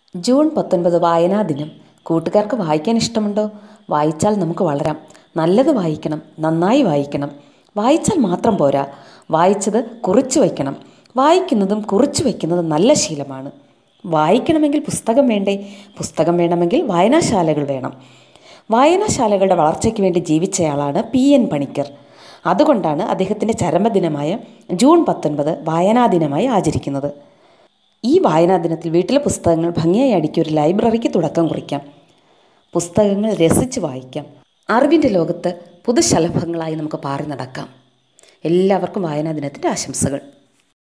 June പത്തൊൻപത് വായനാ ദിനം കൂട്ടുകാർക്ക് വായിക്കാൻ ഇഷ്ടമുണ്ടോ വായിച്ചാൽ നമുക്ക് വളരാം നല്ലത് വായിക്കണം നന്നായി വായിക്കണം വായിച്ചാൽ മാത്രം പോരാ വായിച്ചത് കുറിച്ചു വയ്ക്കണം വായിക്കുന്നതും കുറിച്ചു വയ്ക്കുന്നതും നല്ല ശീലമാണ് വായിക്കണമെങ്കിൽ പുസ്തകം വേണ്ടേ പുസ്തകം വേണമെങ്കിൽ വായനാശാലകൾ വേണം വായനാശാലകളുടെ വളർച്ചയ്ക്ക് വേണ്ടി ജീവിച്ചയാളാണ് പി എൻ പണിക്കർ അതുകൊണ്ടാണ് അദ്ദേഹത്തിൻ്റെ ചരമദിനമായ ജൂൺ പത്തൊൻപത് വായനാ ദിനമായി ആചരിക്കുന്നത് ഈ വായനാ ദിനത്തിൽ വീട്ടിലെ പുസ്തകങ്ങൾ ഭംഗിയായി അടുക്കി ഒരു ലൈബ്രറിക്ക് തുടക്കം കുറിക്കാം പുസ്തകങ്ങൾ രസിച്ച് വായിക്കാം അറിവിൻ്റെ ലോകത്ത് പുതുശലഭങ്ങളായി നമുക്ക് പാറി നടക്കാം എല്ലാവർക്കും വായനാ ദിനത്തിൻ്റെ ആശംസകൾ